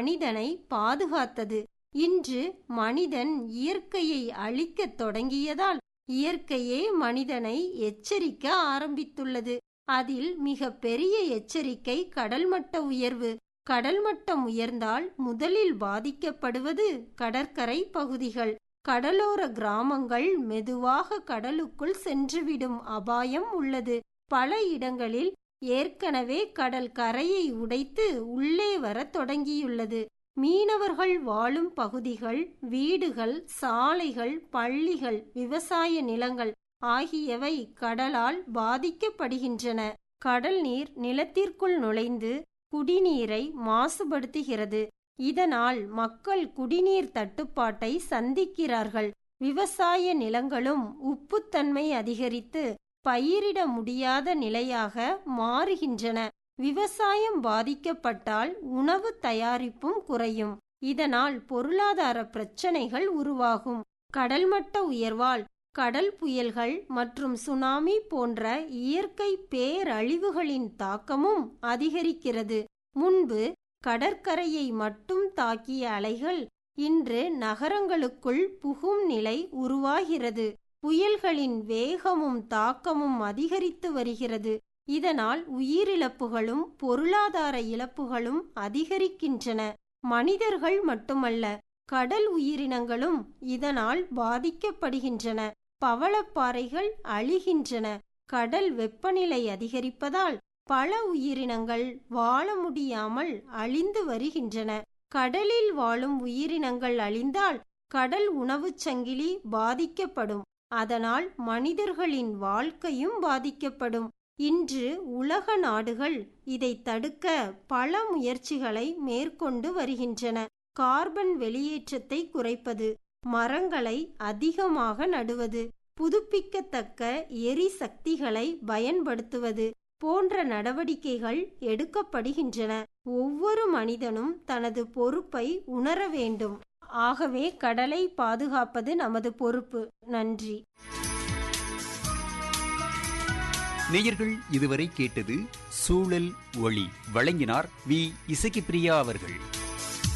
மனிதனை பாதுகாத்தது இன்று மனிதன் இயற்கையை அழிக்கத் தொடங்கியதால் இயற்கையே மனிதனை எச்சரிக்க ஆரம்பித்துள்ளது அதில் மிக பெரிய எச்சரிக்கை கடல்மட்ட உயர்வு கடல் மட்டம் உயர்ந்தால் முதலில் பாதிக்கப்படுவது கடற்கரை பகுதிகள் கடலோர கிராமங்கள் மெதுவாக கடலுக்குள் சென்றுவிடும் அபாயம் உள்ளது பல இடங்களில் ஏற்கனவே கடல் கரையை உடைத்து உள்ளே வரத் தொடங்கியுள்ளது மீனவர்கள் வாழும் பகுதிகள் வீடுகள் சாலைகள் பள்ளிகள் விவசாய நிலங்கள் ஆகியவை கடலால் பாதிக்கப்படுகின்றன கடல் நீர் நிலத்திற்குள் நுழைந்து குடிநீரை மாசுபடுத்துகிறது இதனால் மக்கள் குடிநீர் தட்டுப்பாட்டை சந்திக்கிறார்கள் விவசாய நிலங்களும் உப்புத்தன்மை அதிகரித்து பயிரிட முடியாத நிலையாக மாறுகின்றன விவசாயம் பாதிக்கப்பட்டால் உணவு தயாரிப்பும் குறையும் இதனால் பொருளாதார பிரச்சனைகள் உருவாகும் கடல்மட்ட உயர்வால் கடல் புயல்கள் மற்றும் சுனாமி போன்ற இயற்கை பேரழிவுகளின் தாக்கமும் அதிகரிக்கிறது முன்பு கடற்கரையை மட்டும் தாக்கிய அலைகள் இன்று நகரங்களுக்குள் புகும் நிலை உருவாகிறது புயல்களின் வேகமும் தாக்கமும் அதிகரித்து வருகிறது இதனால் உயிரிழப்புகளும் பொருளாதார இழப்புகளும் அதிகரிக்கின்றன மனிதர்கள் மட்டுமல்ல கடல் உயிரினங்களும் இதனால் பாதிக்கப்படுகின்றன பவளப்பாறைகள் அழிகின்றன கடல் வெப்பநிலை அதிகரிப்பதால் பல உயிரினங்கள் வாழ முடியாமல் அழிந்து வருகின்றன கடலில் வாழும் உயிரினங்கள் அழிந்தால் கடல் உணவுச் சங்கிலி பாதிக்கப்படும் அதனால் மனிதர்களின் வாழ்க்கையும் பாதிக்கப்படும் இன்று உலக நாடுகள் இதை தடுக்க பல முயற்சிகளை மேற்கொண்டு வருகின்றன கார்பன் வெளியேற்றத்தை குறைப்பது மரங்களை அதிகமாக நடுவது புதுப்பிக்கத்தக்க எரிசக்திகளை பயன்படுத்துவது போன்ற நடவடிக்கைகள் எடுக்கப்படுகின்றன ஒவ்வொரு மனிதனும் தனது பொறுப்பை உணர வேண்டும் ஆகவே கடலை பாதுகாப்பது நமது பொறுப்பு நன்றி நேயர்கள் இதுவரை கேட்டது சூழல் ஒளி வழங்கினார் வி இசக்கிப்பிரியா அவர்கள்